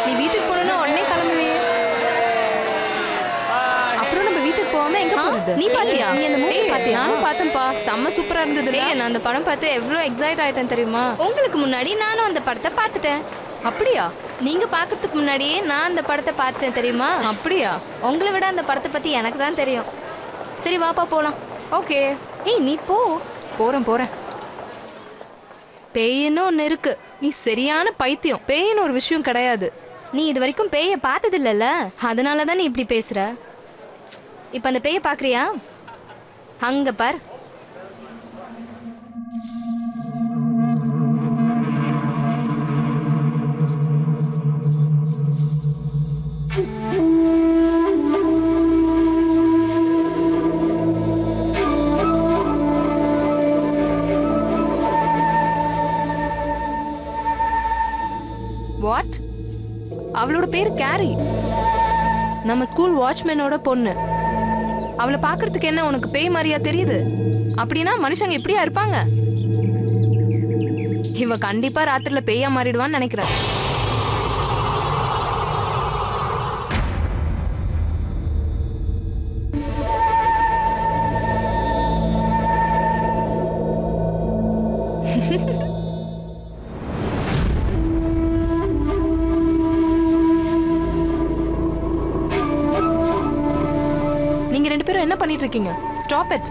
நீ வீட்டுக்கு போகணும்னா உடனே கிளம்புவே அப்புறம் நம்ம வீட்டுக்கு போகாம எங்க போறது நீ பாத்தியா? நீ அந்த மூவி ஏய், பாத்தியா நானும் பார்த்தேன்ப்பா செம்ம சூப்பரா இருந்தது ஏய், நான் அந்த படம் பார்த்து எவ்வளவு எக்ஸைட் ஆயிட்டேன் தெரியுமா உங்களுக்கு முன்னாடி நானும் அந்த படத்தை பார்த்துட்டேன் அப்படியா நீங்க பார்க்கறதுக்கு முன்னாடியே நான் அந்த படத்தை பார்த்துட்டேன் தெரியுமா அப்படியா உங்களை விட அந்த படத்தை பத்தி எனக்கு தான் தெரியும் சரி வாப்பா போலாம் ஓகே ஏய் நீ போ போறேன் போறேன் பேயின்னு ஒன்று இருக்கு நீ சரியான பைத்தியம் பேயின்னு ஒரு விஷயம் கிடையாது நீ இது வரைக்கும் பேயை பார்த்தது இல்லைல்ல அதனால தான் நீ இப்படி பேசுற இப்போ அந்த பேயை பார்க்கறியா அங்க பார் வாட் அவளோட பேர் கேரி நம்ம ஸ்கூல் வாட்ச்மேனோட பொண்ணு அவளை பார்க்கறதுக்கு என்ன உனக்கு பேய் மாதிரியா தெரியுது அப்படின்னா மனுஷங்க இப்படியா இருப்பாங்க இவ கண்டிப்பா ராத்திரில பேயா மாறிடுவான்னு நினைக்கிறேன் நீங்க ரெண்டு பேரும் என்ன பண்ணிட்டு இருக்கீங்க ஸ்டாப் இட்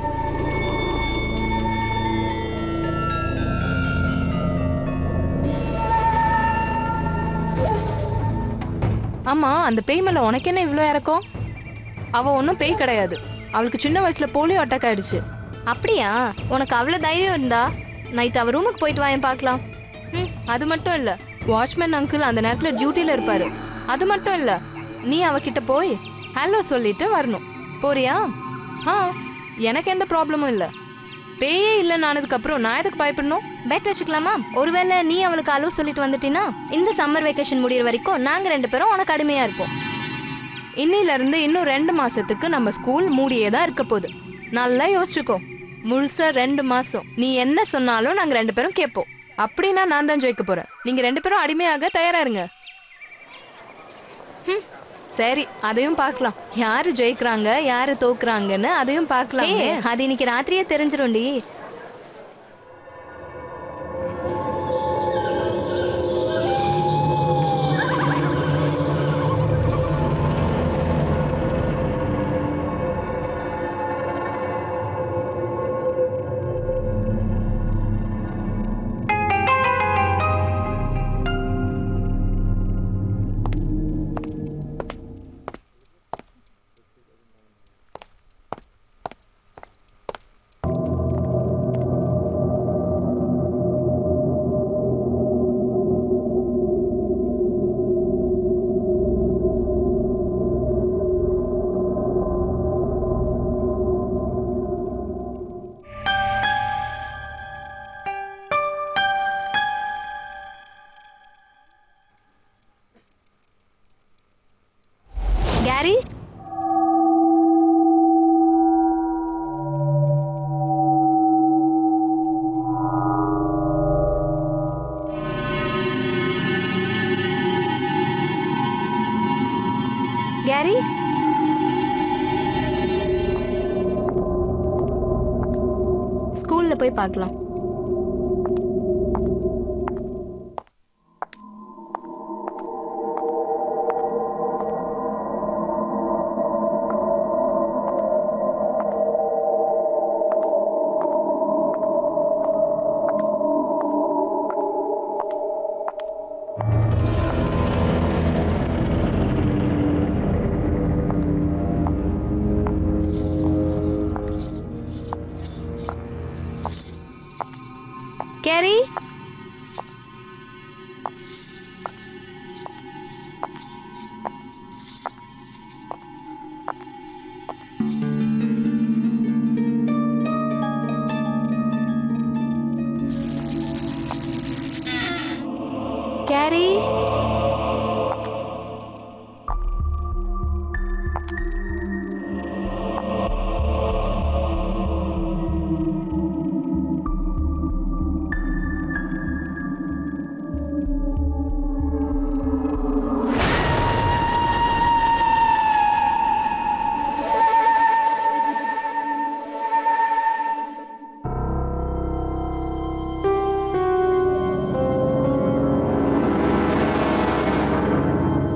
ஆமா அந்த பேய் மேல உனக்கு என்ன இவ்வளோ இறக்கம் அவ ஒன்றும் பேய் கிடையாது அவளுக்கு சின்ன வயசுல போலியோ அட்டாக் ஆயிடுச்சு அப்படியா உனக்கு அவ்வளோ தைரியம் இருந்தா நைட் அவ ரூமுக்கு போயிட்டு வாயேன் பார்க்கலாம் ம், அது மட்டும் இல்ல வாட்ச்மேன் அங்கிள் அந்த நேரத்துல டியூட்டில இருப்பாரு அது மட்டும் இல்ல நீ அவகிட்ட போய் ஹலோ சொல்லிட்டு வரணும் போறியா ஆ எனக்கு எந்த ப்ராப்ளமும் இல்ல பேயே இல்லைன்னு ஆனதுக்கு அப்புறம் நான் எதுக்கு பயப்படணும் பெட் வச்சுக்கலாமா ஒருவேளை நீ அவளுக்கு அலோ சொல்லிட்டு வந்துட்டினா இந்த சம்மர் வெக்கேஷன் முடியிற வரைக்கும் நாங்க ரெண்டு பேரும் உனக்கு அடிமையா இருப்போம் இன்னில இருந்து இன்னும் ரெண்டு மாசத்துக்கு நம்ம ஸ்கூல் மூடியே தான் இருக்க போகுது நல்லா யோசிச்சுக்கோ முழுசா ரெண்டு மாசம் நீ என்ன சொன்னாலும் நாங்க ரெண்டு பேரும் கேட்போம் அப்படின்னா நான் தான் ஜெயிக்க போறேன் நீங்க ரெண்டு பேரும் அடிமையாக தயாரா இருங்க ஹம், சரி அதையும் பார்க்கலாம் யாரு ஜெயிக்கிறாங்க யாரு தோக்குறாங்கன்னு அதையும் பார்க்கலாம் ஏய், அது இன்னைக்கு ராத்திரியே தெரிஞ்சிரும்டி கேரி கேரி ஸ்கூல்ல போய் பார்க்கலாம் கேரி கேரி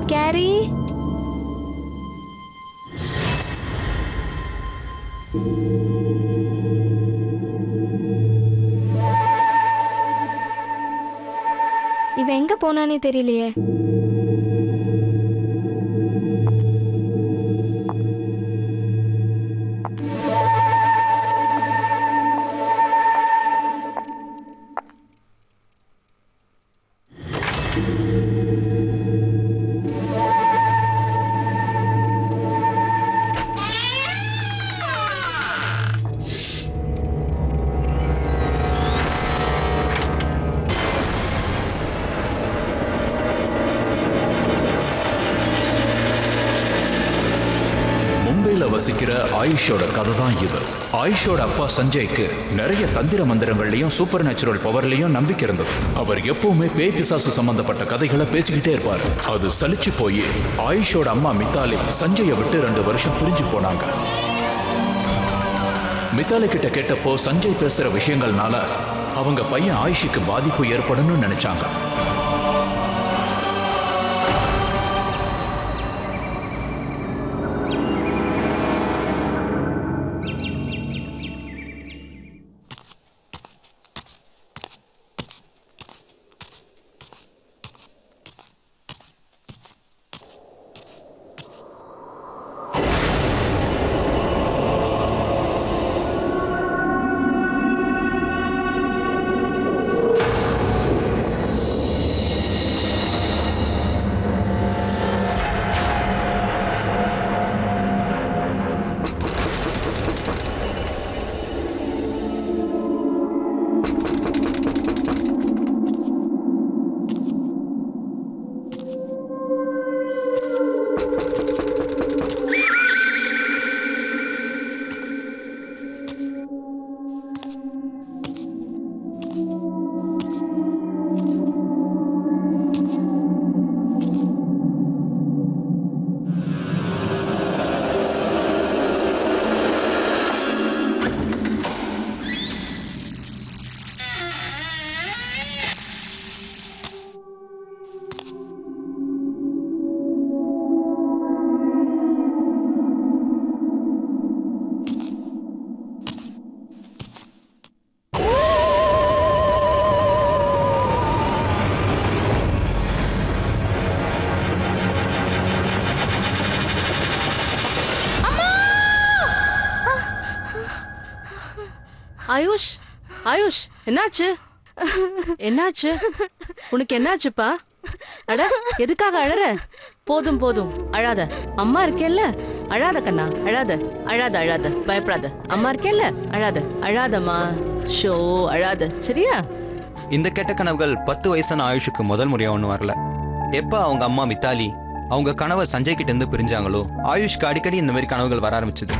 கேரி இவன் எங்க போனானே தெரியலையே மும்பையில வசிக்கிற ஆயுஷோட கதை தான் இது ஆயுஷோட அப்பா சஞ்சய்க்கு நிறைய தந்திர மந்திரங்கள்லயும் சூப்பர் நேச்சுரல் பவர்லயும் நம்பிக்கை இருந்தது அவர் எப்பவுமே பேய் பிசாசு சம்பந்தப்பட்ட கதைகளை பேசிக்கிட்டே இருப்பார் அது சலிச்சு போய் ஆயுஷோட அம்மா மித்தாலி சஞ்சயை விட்டு ரெண்டு வருஷம் பிரிஞ்சு போனாங்க மித்தாலி கிட்ட கேட்டப்போ சஞ்சய் பேசுற விஷயங்கள்னால அவங்க பையன் ஆயுஷுக்கு பாதிப்பு ஏற்படும்னு நினைச்சாங்க ஆயுஷ் ஆயுஷ் என்னாச்சு என்னாச்சு உனக்கு என்னாச்சுப்பா அட எதுக்காக அழற போதும் போதும் அழாத அம்மா இருக்கேல்ல அழாத கண்ணா அழாத அழாத அழாத பயப்படாத அம்மா இருக்கேல்ல அழாத அழாதம்மா ஷோ அழாத சரியா இந்த கெட்ட கனவுகள் பத்து வயசான ஆயுஷுக்கு முதல் முறையா ஒன்றும் வரல எப்போ அவங்க அம்மா மித்தாலி அவங்க கணவர் சஞ்சய் கிட்ட இருந்து பிரிஞ்சாங்களோ ஆயுஷ்க்கு அடிக்கடி இந்த மாதிரி கனவுகள் வர ஆரம்பிச்சது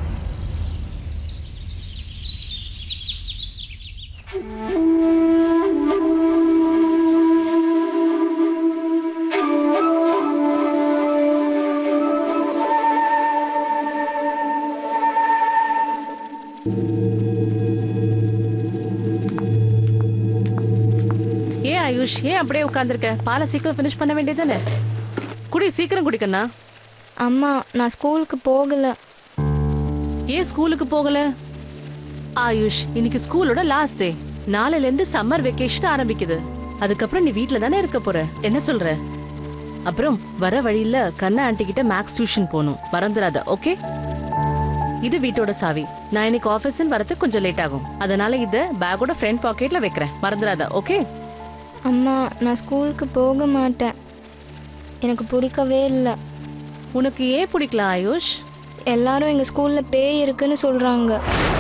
ஏன் ஆயுஷ் ஏன் அப்படியே உட்காந்துருக்க பாலை சீக்கிரம் ஃபினிஷ் பண்ண வேண்டியதானே குடி சீக்கிரம் குடிக்கண்ணா அம்மா நான் ஸ்கூலுக்கு போகல ஏன் ஸ்கூலுக்கு போகல ஆயுஷ் இன்னைக்கு ஸ்கூலோட லாஸ்ட் டே நாளைல இருந்து சம்மர் வெக்கேஷன் ஆரம்பிக்குது அதுக்கப்புறம் நீ வீட்ல தானே இருக்க போற என்ன சொல்ற அப்புறம் வர வழியில கண்ணா ஆண்டி கிட்ட மேக்ஸ் டியூஷன் போகணும் மறந்துடாத ஓகே இது வீட்டோட சாவி நான் இன்னைக்கு ஆபீஸ் வரதுக்கு கொஞ்சம் லேட் ஆகும் அதனால இத பேக்கோட ஃப்ரண்ட் பாக்கெட்ல வைக்கிறேன் மறந்துடாத ஓகே அம்மா நான் ஸ்கூலுக்கு போக மாட்டேன் எனக்கு பிடிக்கவே இல்லை உனக்கு ஏன் பிடிக்கல ஆயுஷ் எல்லாரும் எங்கள் ஸ்கூலில் பேய் இருக்குன்னு சொல்கிறாங்க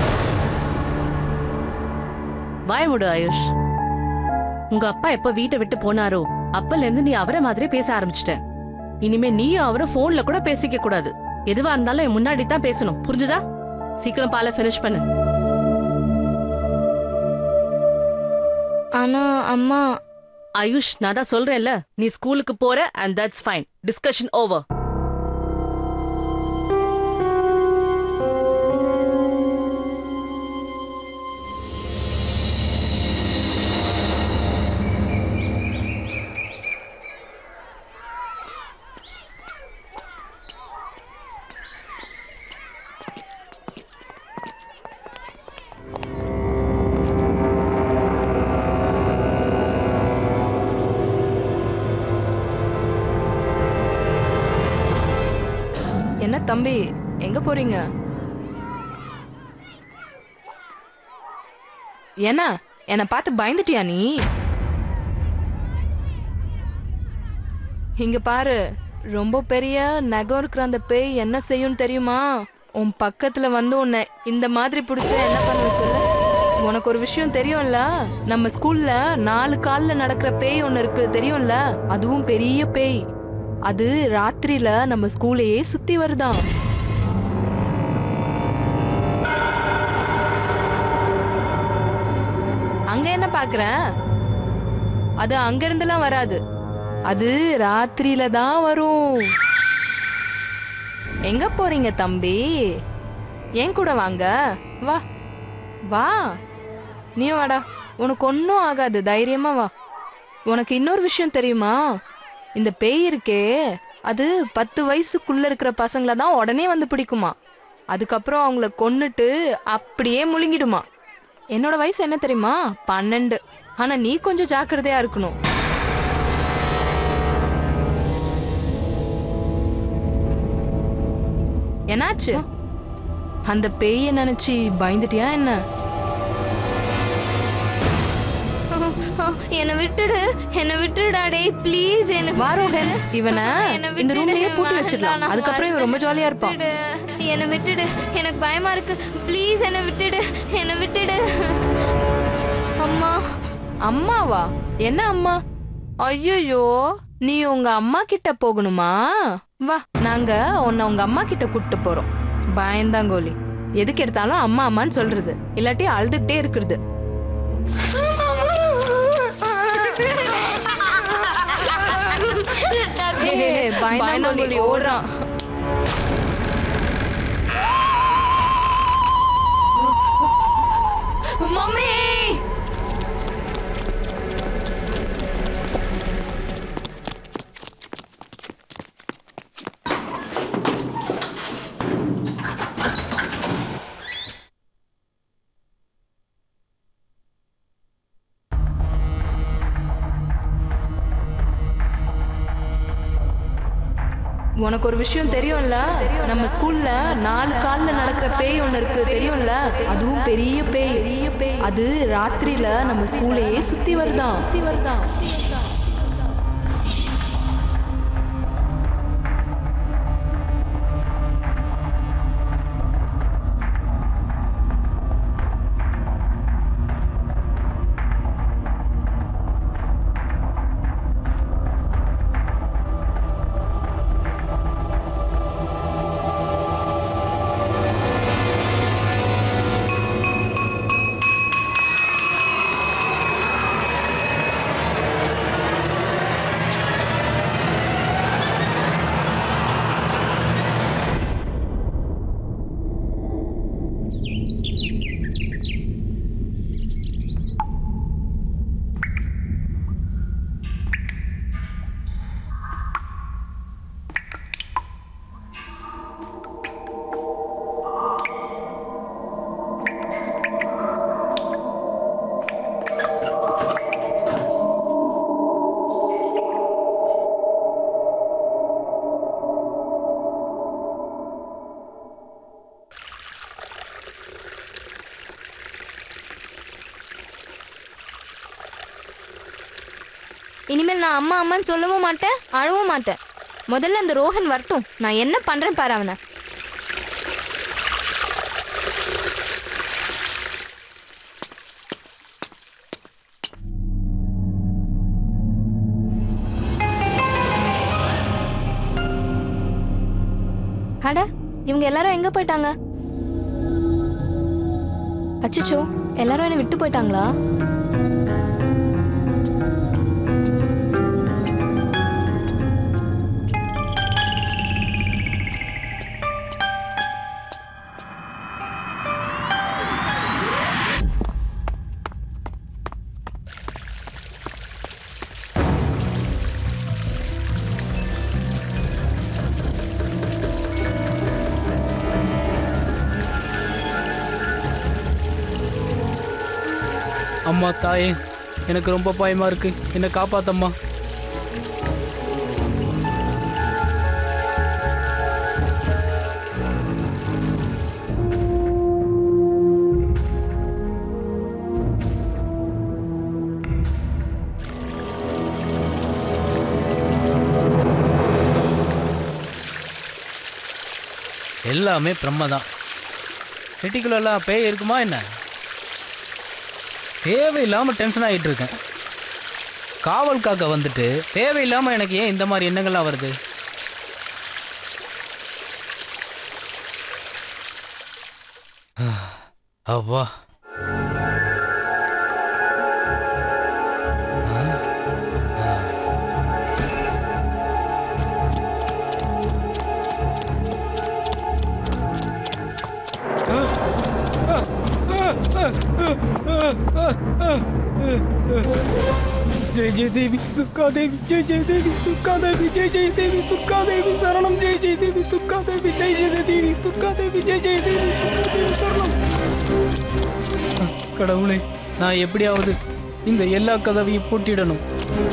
வாய முடு ஆயுஷ் உங்க அப்பா எப்ப வீட்டை விட்டு போனாரோ அப்பல இருந்து நீ அவரை மாதிரி பேச ஆரம்பிச்சிட்ட இனிமே நீயும் அவரும் போன்ல கூட பேசிக்க கூடாது எதுவா இருந்தாலும் என் முன்னாடி தான் பேசணும் புரிஞ்சுதா சீக்கிரம் பாலை ஃபினிஷ் பண்ணு ஆனால் அம்மா ஆயுஷ் நான் தான் சொல்றேன்ல நீ ஸ்கூலுக்கு போற and that's fine discussion over என்ன தம்பி எங்க போறீங்க என்ன என்னை பார்த்து பயந்துட்டியா நீ இங்க பாரு ரொம்ப பெரிய நகம் இருக்கிற அந்த பேய் என்ன செய்யும் தெரியுமா உன் பக்கத்துல வந்து உன்னை இந்த மாதிரி பிடிச்சா என்ன பண்ணுவ சொல்லு உனக்கு ஒரு விஷயம் தெரியும்ல நம்ம ஸ்கூல்ல நாலு கால்ல நடக்கிற பேய் ஒண்ணு இருக்கு தெரியும்ல அதுவும் பெரிய பேய் அது ராத்திரியில நம்ம ஸ்கூலையே சுத்தி வருதாம் அங்க என்ன பாக்குற அது அங்க இருந்தெல்லாம் வராது அது ராத்திரியில தான் வரும் எங்க போறீங்க தம்பி என் கூட வாங்க வா வா நீயும் வாடா உனக்கு ஒன்றும் ஆகாது தைரியமா வா உனக்கு இன்னொரு விஷயம் தெரியுமா இந்த பேய் இருக்கே அது பத்து வயசுக்குள்ள இருக்கிற பசங்கள தான் உடனே வந்து பிடிக்குமா அதுக்கப்புறம் அவங்கள கொன்னுட்டு அப்படியே முழுங்கிடுமா என்னோட வயசு என்ன தெரியுமா பன்னெண்டு ஆனா நீ கொஞ்சம் ஜாக்கிரதையா இருக்கணும் என்னாச்சு அந்த பேய நினைச்சு பயந்துட்டியா என்ன என்னை விட்டுடு என்னை விட்டுடா டேய் ப்ளீஸ் என்ன வாரோகன் இவனை என்னை இந்த விட்டுடு, ரூம்லயே பூட்டி வேண்டாம், வச்சிடலாம் நான் அதுக்கப்புறம் இவன் ரொம்ப ஜாலியா இருப்பான் விட்டுடு. என்னை விட்டுடு எனக்கு பயமா இருக்கு ப்ளீஸ் என்னை விட்டுடு என்னை விட்டுடு அம்மா அம்மாவா என்ன அம்மா ஐயோ நீ உங்க அம்மா கிட்ட போகணுமா வா நாங்க உன்னை உங்க அம்மா கிட்ட கூட்டிட்டு போறோம் பயந்தாங்கோலி எதுக்கு எடுத்தாலும் அம்மா அம்மான்னு சொல்றது இல்லாட்டி அழுதுகிட்டே இருக்கிறது பயந்தாங்கோலி ஓடுறான் மம்மி உனக்கு ஒரு விஷயம் தெரியும்ல நம்ம ஸ்கூல்ல நாலு கால்ல நடக்கிற பேய் ஒண்ணு இருக்கு தெரியும்ல அதுவும் பெரிய பேய் பெரிய பேய் அது ராத்திரியில நம்ம ஸ்கூலையே சுத்தி வருதாம் சுத்தி வருதாம் இனிமேல் நான் அம்மா அம்மான்னு சொல்லவும் மாட்டேன் அழவும் மாட்டேன் முதல்ல அந்த ரோஹன் வரட்டும் நான் என்ன பண்றேன் பாரு அவனை அட இவங்க எல்லாரும் எங்க போயிட்டாங்க அச்சச்சோ எல்லாரும் என்ன விட்டு போயிட்டாங்களா அம்மா தாயே எனக்கு ரொம்ப பயமா இருக்கு என்னை காப்பாத்தம்மா எல்லாமே பிரம்ம தான் சிட்டிக்குள்ளெல்லாம் பேய் இருக்குமா என்ன தேவையில்லாமல் டென்ஷன் ஆகிட்டு இருக்கேன் காவல் காக்க வந்துட்டு தேவையில்லாமல் எனக்கு ஏன் இந்த மாதிரி எண்ணங்கள்லாம் வருது அப்பா ஜெய் ஜெய் தேவி துர்கா தேவி ஜெய் ஜெய் தேவி துர்கா தேவி ஜெய் ஜெய் தேவி துர்கா தேவி சரணம் ஜெய் ஜெய் தேவி துர்கா தேவி ஜெய் ஜெய் தேவி துர்கா தேவி ஜெய் ஜெய் தேவி துர்கா தேவி சரணம் அஹ், கடவுளே நான் எப்படியாவது இந்த எல்லா கதவையும் பூட்டிடணும்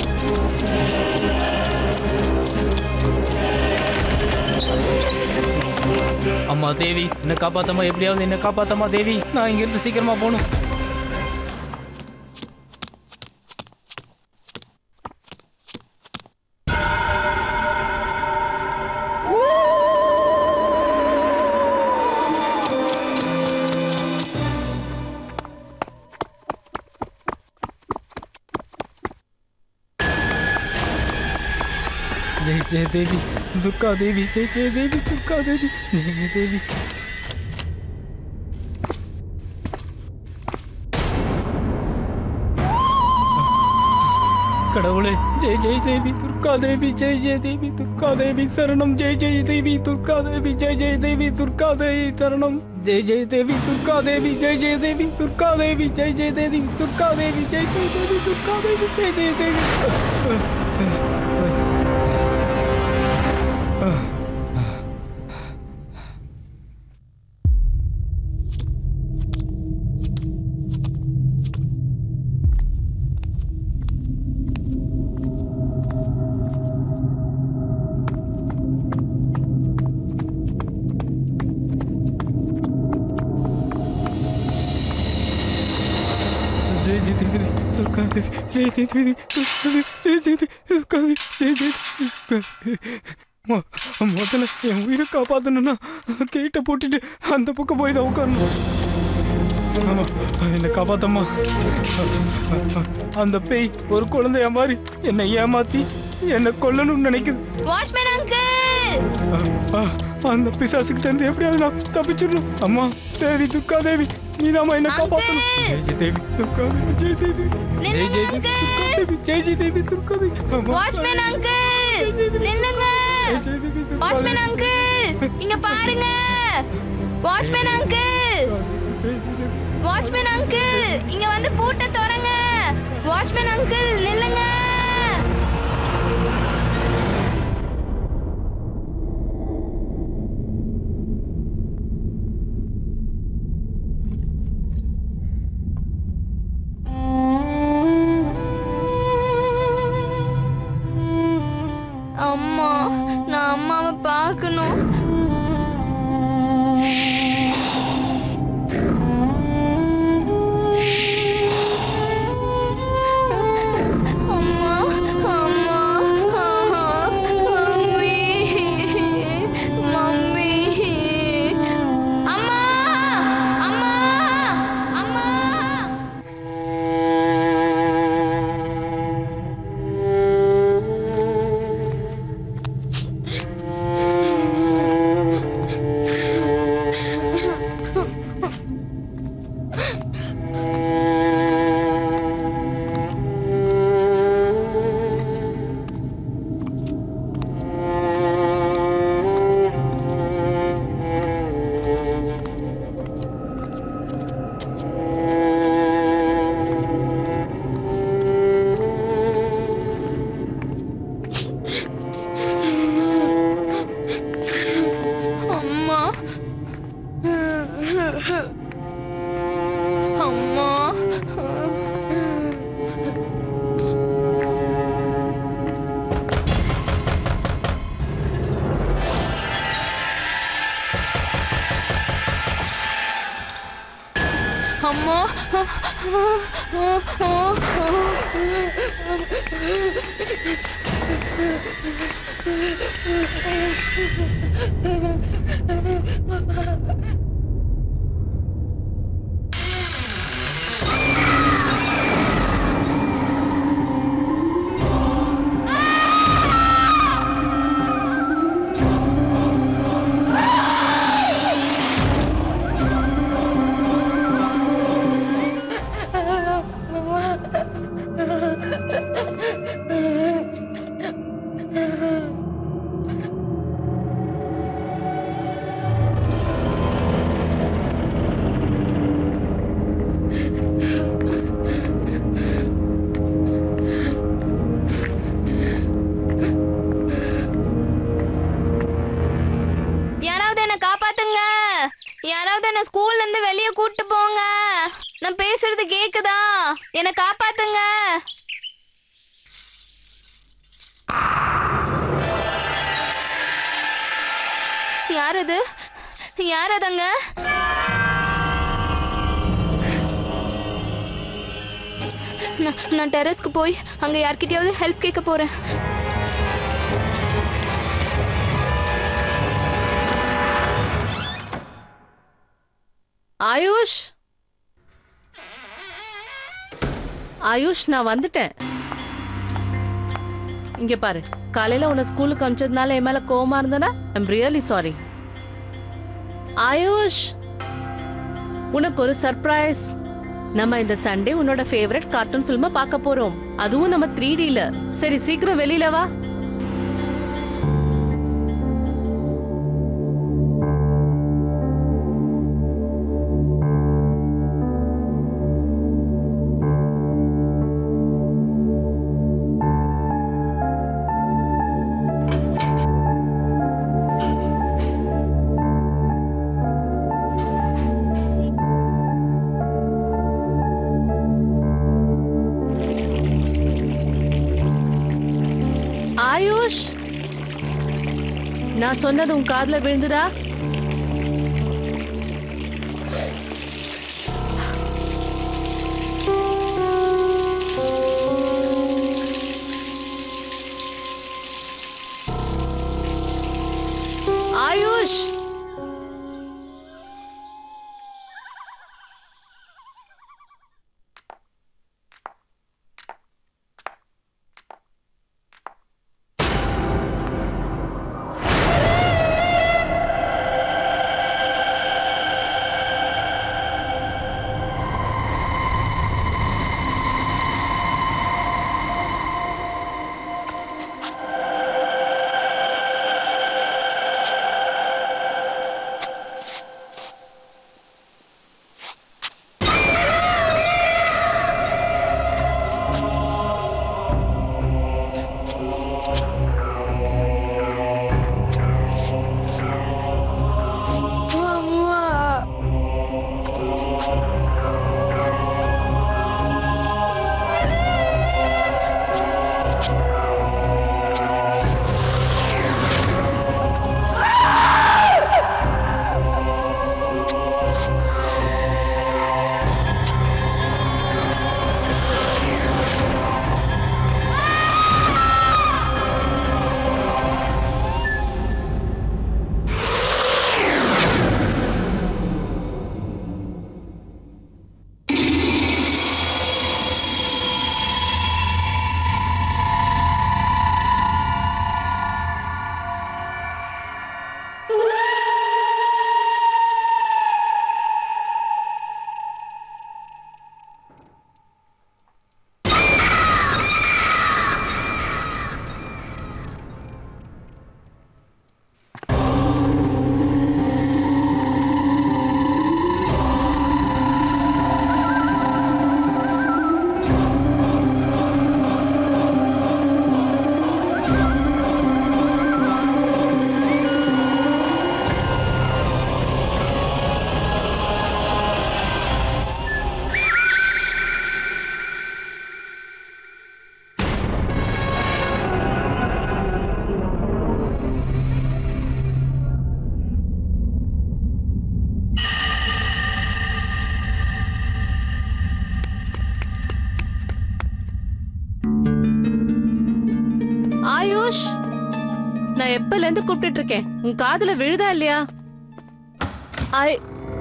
அம்மா தேவி என்னை காப்பாத்தம்மா எப்படியாவது என்னை காப்பாத்தம்மா தேவி நான் இங்கிருந்து சீக்கிரமா போகணும் जय जय देवी दुर्गा देवी जय जय देवी दुर्गा देवी जय जय देवी கடவுளே ஜெய் ஜெய் தேவி துர்கா தேவி ஜெய் ஜெய் தேவி துர்கா தேவி சரணம் ஜெய் ஜெய் தேவி துர்கா தேவி ஜெய் ஜெய் தேவி துர்கா தேவி சரணம் ஜெய் ஜெய் தேவி துர்கா தேவி ஜெய் ஜெய் தேவி துர்கா தேவி ஜெய் ஜெய் தேவி துர்கா தேவி ஜெய் ஜெய் தேவி துர்கா தேவி ஜெய் ஜெய் தேவி जय जय देवी दुर्गा देवी जय जय देवी दुर्गा देवी जय जय देवी दुर्गा देवी जय जय देवी दुर्गा देवी மொ- முதல்ல என் உயிரை காப்பாத்தணும்னா கேட்டை போட்டுட்டு அந்த பக்கம் போய் தான் உட்காரணும் ஆமா என்னை காப்பாத்தம்மா அந்த பேய் ஒரு குழந்தைய மாதிரி என்னை ஏமாத்தி என்னை கொல்லணும்னு நினைக்குது வாட்ச்மேன் அங்கிள் ஆ, ஆ, அந்த பிசாசுக்கிட்ட இருந்து எப்படியாவது நான் தப்பிச்சிடணும் அம்மா தேவி துர்கா தேவி நீதாம்மா என்ன காப்பாத்தணும் ஜெய் ஜெய் தேவி துர்கா தேவி ஜெய் ஜெய் தேவி ஜெய் ஜெய் தேவி துர்கா தேவி ஜெய் ஜெய் தேவி துர்கா தேவி அம்மா, வாட்ச்மேன் அங்கிள் நில்லுங்க ஜெய் ஜெய் தேவி துர்கா வாட்ச்மேன் தேவி. அங்கிள் இங்க பாருங்க வாட்ச்மேன் அங்கிள் ஜெய் ஜெய் தேவி வாட்ச்மேன் அங்கிள் இங்க வந்து பூட்ட திறங்க வாட்ச்மேன் அங்கிள் நில்லுங்க அம்மா நான் அம்மாவை பார்க்கணும் அம்மா அம்மா ஆஹா, மம்மி மம்மி அம்மா அம்மா அம்மா அம்மா அம்மா அம்மா யாராவது என்ன ஸ்கூல்ல இருந்து வெளியே கூட்டு போங்க நான் பேசுறது கேக்குதா என்னை காப்பாத்துங்க யார் அது யார் அதங்க நான் நான் டெரஸ்க்கு போய் அங்க யார்கிட்டயாவது ஹெல்ப் கேட்க போறேன் ஆயுஷ் ஆயுஷ் நான் வந்துட்டேன் இங்க பாரு காலையில உன்னை ஸ்கூலுக்கு அமிச்சதுனால என் மேல கோவமா இருந்தனா ஐம் ரியலி சாரி ஆயுஷ் உனக்கு ஒரு சர்ப்ரைஸ் நம்ம இந்த சண்டே உன்னோட ஃபேவரட் கார்ட்டூன் ஃபில்மை பார்க்க போறோம் அதுவும் நம்ம த்ரீ டில சரி சீக்கிரம் வெளியில வா ஆயுஷ் நான் சொன்னது உன் காதுல விழுந்துதா ஆயுஷ் ஆயுஷ் நான் எப்பல இருந்து கூப்பிட்டுட்டு இருக்கேன் உன் காதுல விழுதா இல்லையா ஐ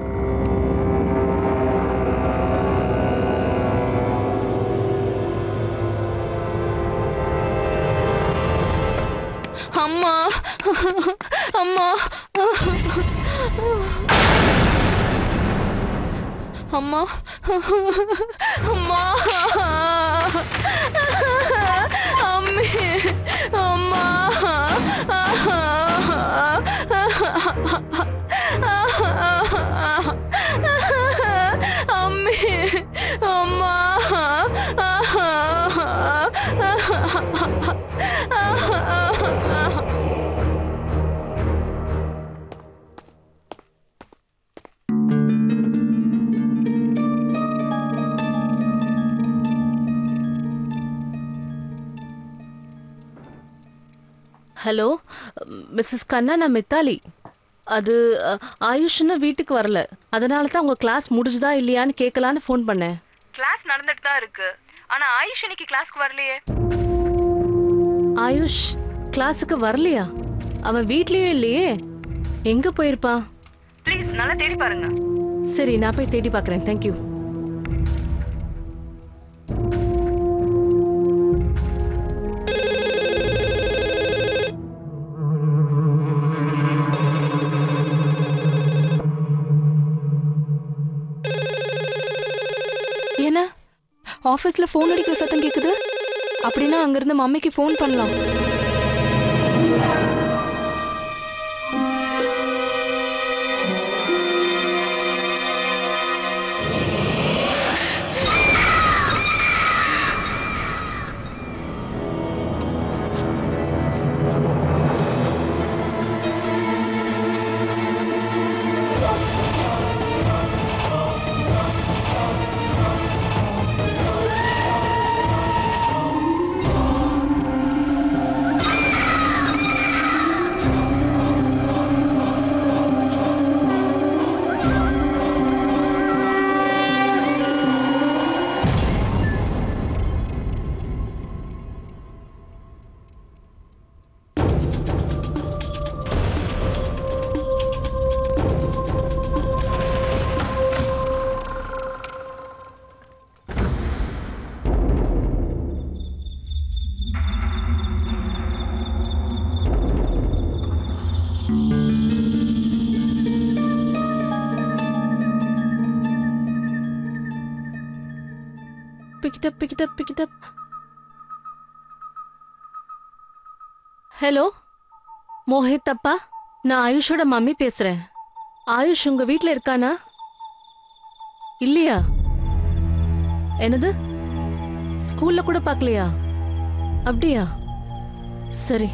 அம்மா அம்மா அம்மா அம்மா அம்மி அம்மா அம்மி அம்மா ஹலோ மிஸ்ஸஸ் கண்ணா நான் மித்தாலி அது அ, ஆயுஷ்னு வீட்டுக்கு வரல அதனால தான் உங்க கிளாஸ் முடிஞ்சுதா இல்லையான்னு கேட்கலான்னு ஃபோன் பண்ணேன் கிளாஸ் நடந்துட்டு தான் இருக்கு ஆனா ஆயுஷ் இன்னைக்கு கிளாஸ்க்கு வரலையே ஆயுஷ் கிளாஸுக்கு வரலையா அவன் வீட்லயும் இல்லையே எங்க போயிருப்பான் ப்ளீஸ் நல்லா தேடி பாருங்க சரி நான் போய் தேடி பார்க்குறேன் தேங்க்யூ என்ன ஆஃபீஸ்ல ஃபோன் அடிக்கிற சத்தம் கேக்குது அப்படின்னா அங்கிருந்து மம்மிக்கு ஃபோன் பண்ணலாம் pick it up, pick it up, pick it up. Hello Mohit அப்பா நான் ஆயுஷோட மம்மி பேசுறேன் ஆயுஷ் உங்க வீட்ல இருக்கானா இல்லையா என்னது ஸ்கூல்ல கூட பார்க்கலையா அப்படியா சரி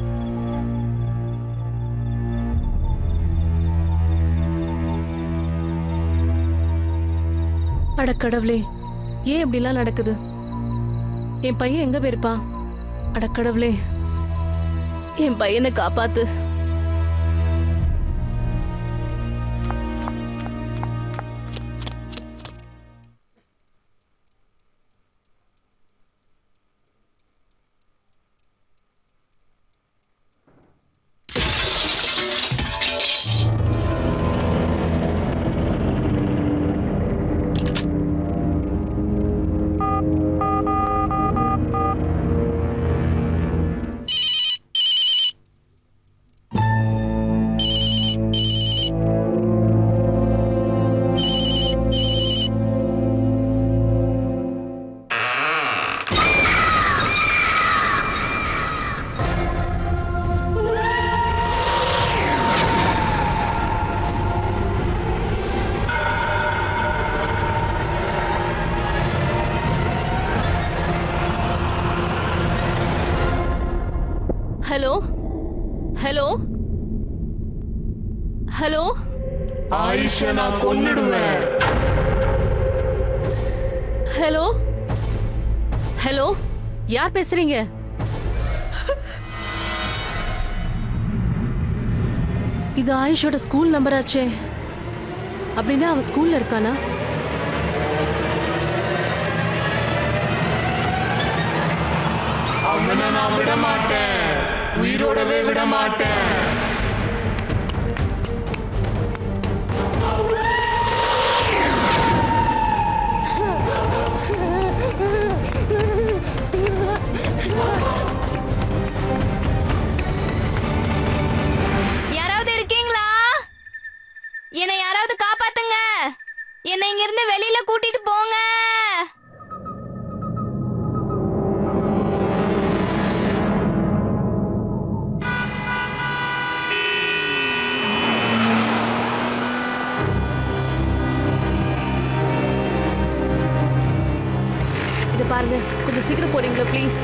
அட கடவுளே ஏன் இப்படிலாம் நடக்குது என் பையன் எங்க போயிருப்பா அட கடவுளே என் பையனை காப்பாத்து ஹலோ ஹலோ ஹலோ ஆயிஷ நான் கொன்னுடுவேன் ஹலோ ஹலோ யார் பேசுறீங்க இது ஆயுஷோட ஸ்கூல் நம்பர் ஆச்சே அப்படின்னா அவன் ஸ்கூல்ல இருக்கானா அவனை நான் விட மாட்டேன் உயிரோடவே விட மாட்டேன் யாராவது இருக்கீங்களா என்னை யாராவது காப்பாத்துங்க என்னை இங்க இருந்து வெளியில கூட்டிட்டு போங்க இதை பாருங்க கொஞ்சம் சீக்கிரம் போறீங்களா ப்ளீஸ்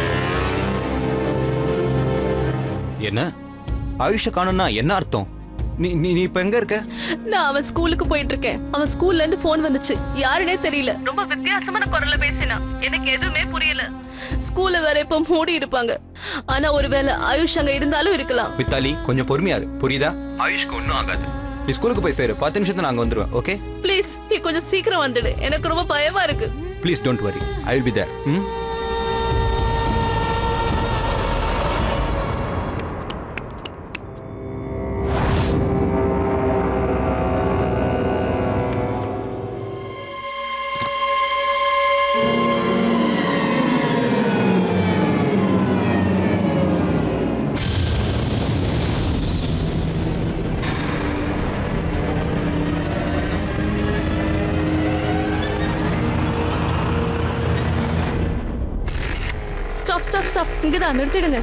என்ன ஆயுஷ காணும்னா என்ன அர்த்தம் நீ நீ நீ இப்போ எங்கே இருக்க நான் அவன் ஸ்கூலுக்கு போயிட்டு இருக்கேன் அவன் ஸ்கூல்ல இருந்து போன் வந்துச்சு யாருனே தெரியல ரொம்ப வித்தியாசமான குரல்ல பேசினா எனக்கு எதுவுமே புரியல ஸ்கூல்ல வேற இப்ப மூடி இருப்பாங்க ஆனா ஒருவேளை ஆயுஷ் அங்க இருந்தாலும் இருக்கலாம் மித்தாலி கொஞ்சம் பொறுமையா இரு புரியுதா ஆயுஷ்க்கு ஒன்றும் ஆகாது நீ ஸ்கூலுக்கு போய் சேரு பத்து நிமிஷத்துல நாங்கள் வந்துடுவேன் ஓகே ப்ளீஸ் நீ கொஞ்சம் சீக்கிரம் வந்துடு எனக்கு ரொம்ப பயமா இருக்கு please don't worry I will be there ம் ஸ்டாப் ஸ்டாப் ஸ்டாப் இங்கதான் நிறுத்திடுங்க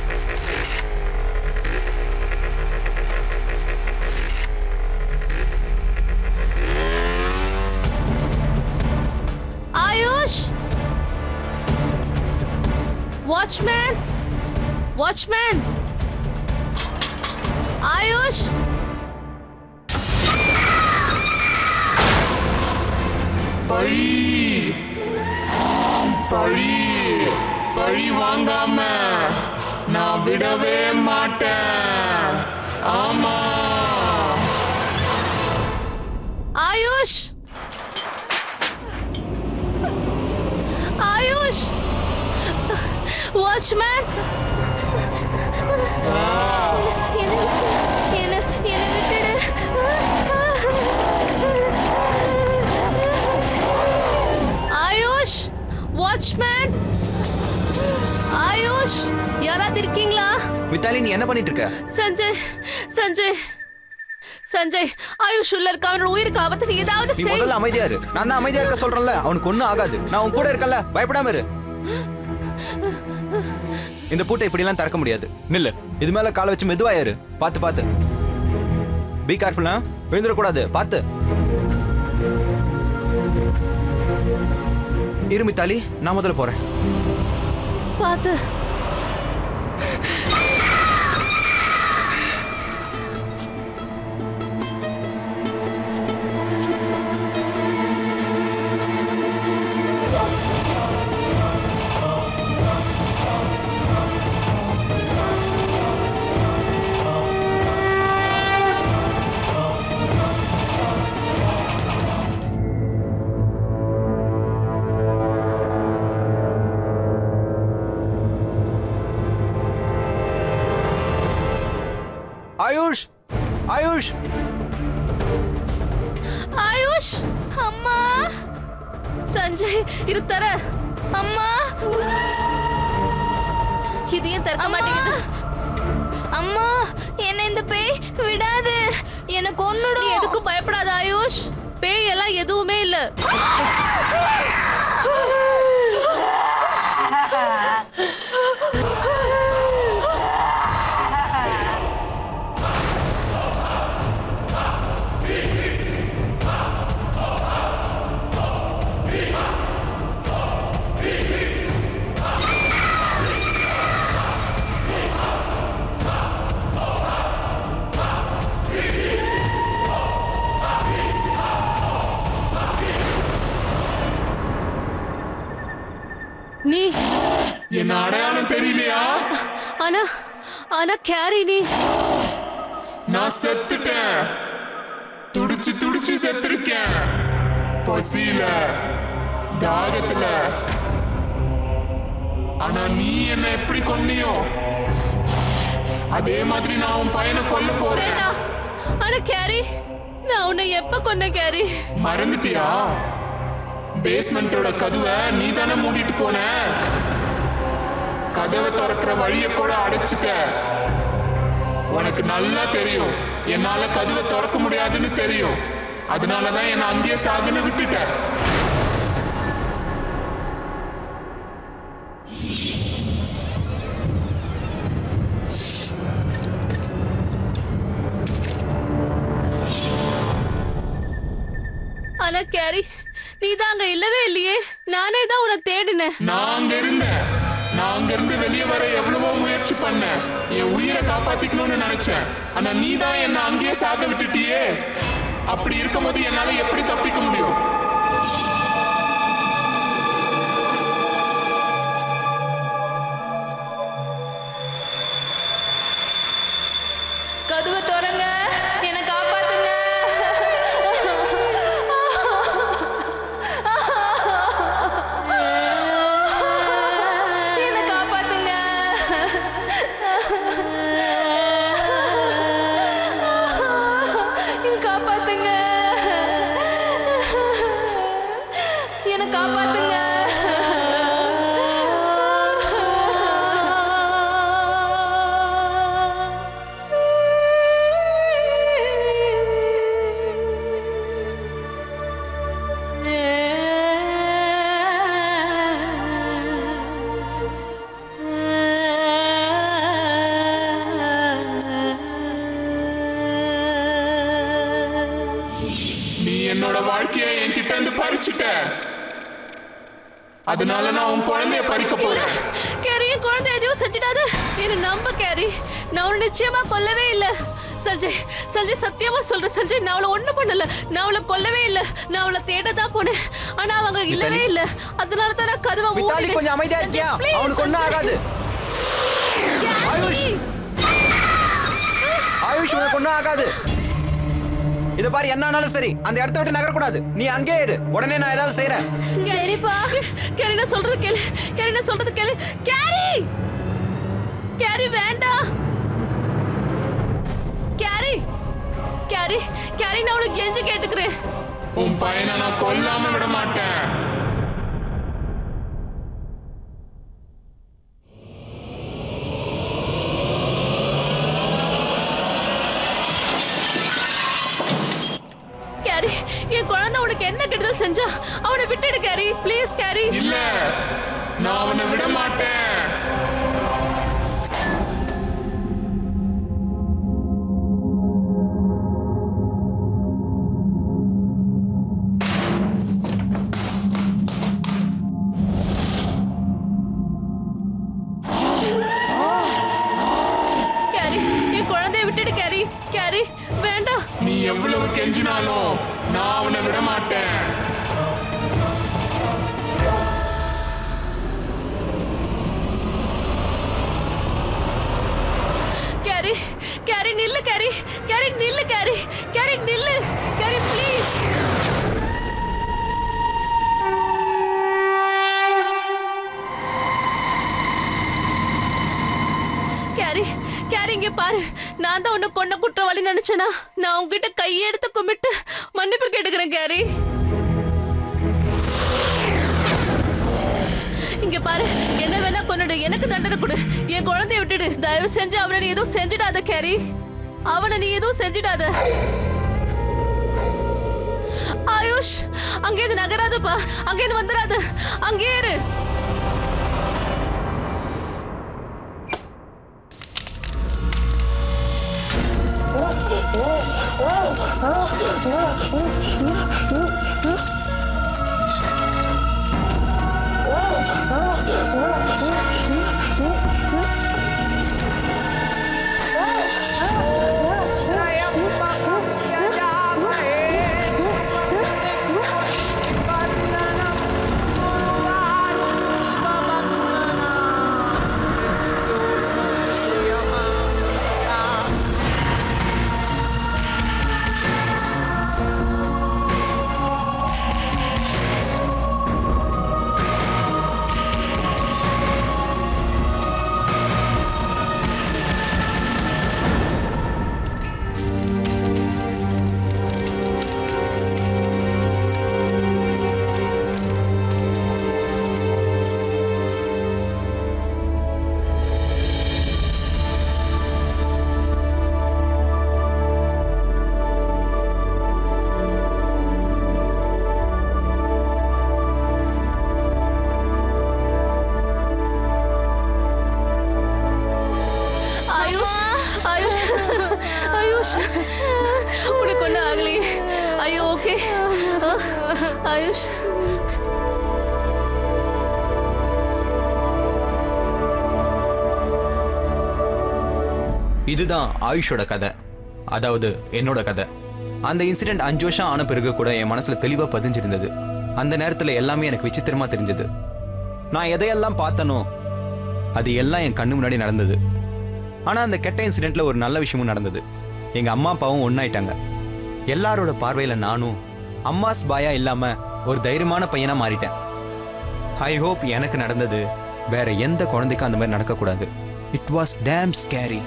ஆயுஷ் வாட்ச்மேன் வாட்ச்மேன் ஆயுஷ் பழி ஆம், பழி பழி வாங்காம நான் விடவே மாட்டேன் ஆமா ஆயுஷ் ஆயுஷ் வாட்ச்மேன் என்ன என்ன என்ன விட்டுடு ஆயுஷ் வாட்ச்மேன் ஆயுஷ் யாராவது இருக்கீங்களா மித்தாலி நீ என்ன பண்ணிட்டு இருக்க சஞ்சய் சஞ்சய் சஞ்சய் ஆயுஷ் உள்ள இருக்க அவனோட உயிருக்கு ஆபத்து நீ ஏதாவது நீ செய் முதல்ல அமைதியா இரு நான் தான் அமைதியா இருக்க சொல்றேன்ல அவனுக்கு ஒன்றும் ஆகாது நான் உன் கூட இருக்கல பயப்படாம இரு இந்த பூட்டை இப்படிலாம் திறக்க முடியாது நில்லு இது மேல காலை வச்சு மெதுவா ஏறு பார்த்து பார்த்து பி கேர்ஃபுல்லா விழுந்துடக்கூடாது பார்த்து இரு மித்தாலி நான் முதல்ல போறேன் பார்த்து ஆயுஷ் ஆயுஷ் ஆயுஷ் அம்மா சஞ்சய் இரு தர அம்மா இது ஏன் திறக்க மாட்டேங்குது அம்மா என்ன இந்த பேய் விடாது எனக்கு நீ ஒன்னுடும் எதுக்கும் பயப்படாத ஆயுஷ் பேய் எல்லாம் எதுவுமே இல்ல நீ என்ன அடையாளம் தெரியலையா ஆனா ஆனா கேரி நீ நான் செத்துட்டேன் துடிச்சு துடிச்சு செத்துருக்கேன் பசியில தாகத்துல ஆனா நீ என்ன எப்படி கொன்னியோ அதே மாதிரி நான் உன் பையனை கொல்ல போறேன் வேண்டாம் ஆனா கேரி நான் உன்னை எப்ப கொன்ன கேரி மறந்துட்டியா பேஸ்மெண்டோட கதவை நீ தானே மூடிட்டு போன கதவை திறக்கிற வழியை கூட அடைச்சிட்ட உனக்கு நல்லா தெரியும் என்னால கதவை திறக்க முடியாதுன்னு தெரியும் அதனாலதான் என்ன அங்கேயே சாகுன்னு விட்டுட்ட ஆனா கேரி நீ தான் அங்க இல்லவே இல்லையே நானே தான் உன்னை தேடினேன் நான் அங்க இருந்தேன் நான் அங்க இருந்து வெளியே வர எவ்வளவோ முயற்சி பண்ணேன் என் உயிரை காப்பாத்திக்கணும்னு நினைச்சேன் நினைச்சேன் ஆனா நீ தான் என்ன அங்கேயே சாக விட்டுட்டியே அப்படி இருக்கும்போது என்னால எப்படி தப்பிக்க முடியும் கதவை திறங்க என்னை காப்பாத்துங்க என்னை காப்பாத்துங்க என்னை காப்பாத்துங்க என்னை காப்பாத்துங்க நீ என்னோட வாழ்க்கையை என்கிட்ட இருந்து பறிச்சுட்ட அதனால நான் உன் குழந்தைய பறிக்க போறேன் கேரி என் குழந்தை எதையும் செஞ்சிடாத என்ன நம்ப கேரி நான் அவளை நிச்சயமா கொல்லவே இல்ல சஞ்சய் சஞ்சய் சத்தியமா சொல்றேன் சஞ்சய் நான் அவளை ஒண்ணும் பண்ணல நான் அவளை கொல்லவே இல்ல நான் அவளை தேட தான் போனேன் ஆனா அவங்க இல்லவே இல்ல அதனால தான் நான் கதவை மித்தாலி மூடினேன். கொஞ்சம் அமைதியா சஞ்சய், இருக்கியா please, அவனுக்கு ஒண்ணும் சஞ்சய். ஆகாது ஆயுஷ் ஆயுஷ் உனக்கு ஒண்ணும் ஆகாது இத பாரு என்ன ஆனாலும் சரி அந்த இடத்த விட்டு நகரக்கூடாது நீ அங்கேயே இரு உடனே நான் ஏதாவது செய்யறேன் சரிப்பா கேரி நான் சொல்றது கேளு கேரி நான் சொல்றது கேளு கேரி கேரி வேண்டாம் கேரி கேரி கேரி நான் உனக்கு கெஞ்சு கேட்டுக்கிறேன் உன் பையனை நான் கொல்லாம விட மாட்டேன் கேரி என் குழந்தை உனக்கு என்ன கெடுதல் செஞ்சா அவனை விட்டுடு கேரி ப்ளீஸ் கேரி இல்ல நான் அவனை விட மாட்டேன் கேரி என் குழந்தைய விட்டுடு கேரி கேரி வேண்டாம் நீ எவ்வளவு கெஞ்சினாலும் நான் அவனை விட மாட்டேன் கேரி கேரி நில்லு கேரி கேரி நில்லு கேரி கேரி நில்லு கேரி ப்ளீஸ் கேரி கேரி இங்க பாரு நான் தான் உன்னை கொன்ன குற்றவாளி நினைச்சேனா நான் உன்கிட்ட கையெடுத்து கும்பிட்டு மன்னிப்பு கேட்டுக்கிறேன் கேரி இங்க பாரு என்ன வேணா கொன்னுடு எனக்கு தண்டனை கொடு என் குழந்தைய விட்டுடு தயவு செஞ்சு அவனை நீ எதுவும் செஞ்சிடாத கேரி அவனை நீ எதுவும் செஞ்சிடாத ஆயுஷ் அங்கேருந்து நகராதப்பா அங்கேருந்து வந்துடாத அங்கே இரு ஆயுஷ் ஆயுஷ் ஆயுஷ் உனக்கு ஒன்றும் ஆகலையே ஐயோ ஓகே ஆயுஷ் இதுதான் ஆயுஷோட கதை அதாவது என்னோட கதை அந்த இன்சிடென்ட் அஞ்சு வருஷம் ஆன பிறகு கூட என் மனசுல தெளிவா பதிஞ்சிருந்தது அந்த நேரத்துல எல்லாமே எனக்கு விசித்திரமா தெரிஞ்சது நான் எதையெல்லாம் பார்த்தனோ அது எல்லாம் என் கண்ணு முன்னாடி நடந்தது ஆனா அந்த கெட்ட இன்சிடென்ட்ல ஒரு நல்ல விஷயமும் நடந்தது எங்க அம்மா அப்பாவும் ஒன்னாயிட்டாங்க எல்லாரோட பார்வையில நானும் அம்மாஸ் பாயா இல்லாம ஒரு தைரியமான பையனா மாறிட்டேன் ஐ ஹோப் எனக்கு நடந்தது வேற எந்த குழந்தைக்கும் அந்த மாதிரி நடக்கக்கூடாது இட் வாஸ் டேம் ஸ்கேரி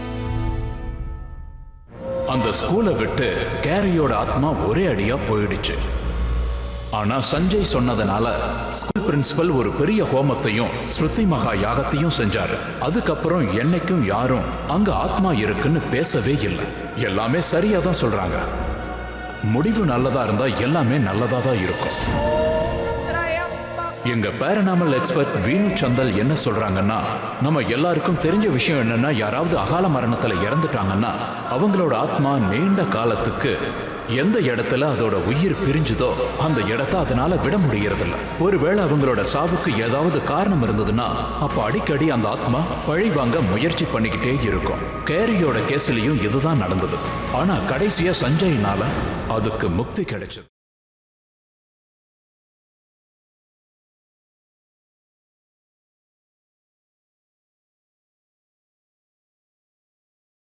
அந்த ஸ்கூலை விட்டு கேரியோட ஆத்மா ஒரே அடியா போயிடுச்சு ஆனா சஞ்சய் சொன்னதுனால ஸ்கூல் பிரின்சிபல் ஒரு பெரிய ஹோமத்தையும் ஸ்ருதி மகா யாகத்தையும் செஞ்சாரு அதுக்கப்புறம் என்னைக்கும் யாரும் அங்க ஆத்மா இருக்குன்னு பேசவே இல்லை எல்லாமே சரியா தான் சொல்றாங்க முடிவு நல்லதா இருந்தா எல்லாமே நல்லதா தான் இருக்கும் எங்க பேரனாமல் எக்ஸ்பர்ட் வீணு சந்தல் என்ன சொல்றாங்கன்னா நம்ம எல்லாருக்கும் தெரிஞ்ச விஷயம் என்னன்னா யாராவது அகால மரணத்துல இறந்துட்டாங்கன்னா அவங்களோட ஆத்மா நீண்ட காலத்துக்கு எந்த இடத்துல அதோட உயிர் பிரிஞ்சுதோ அந்த இடத்த அதனால விட முடியறதில்ல ஒருவேளை அவங்களோட சாவுக்கு ஏதாவது காரணம் இருந்ததுன்னா அப்ப அடிக்கடி அந்த ஆத்மா பழி வாங்க முயற்சி பண்ணிக்கிட்டே இருக்கும் கேரியோட கேஸ்லயும் இதுதான் நடந்தது ஆனா கடைசியா சஞ்சய்னால அதுக்கு முக்தி கிடைச்சது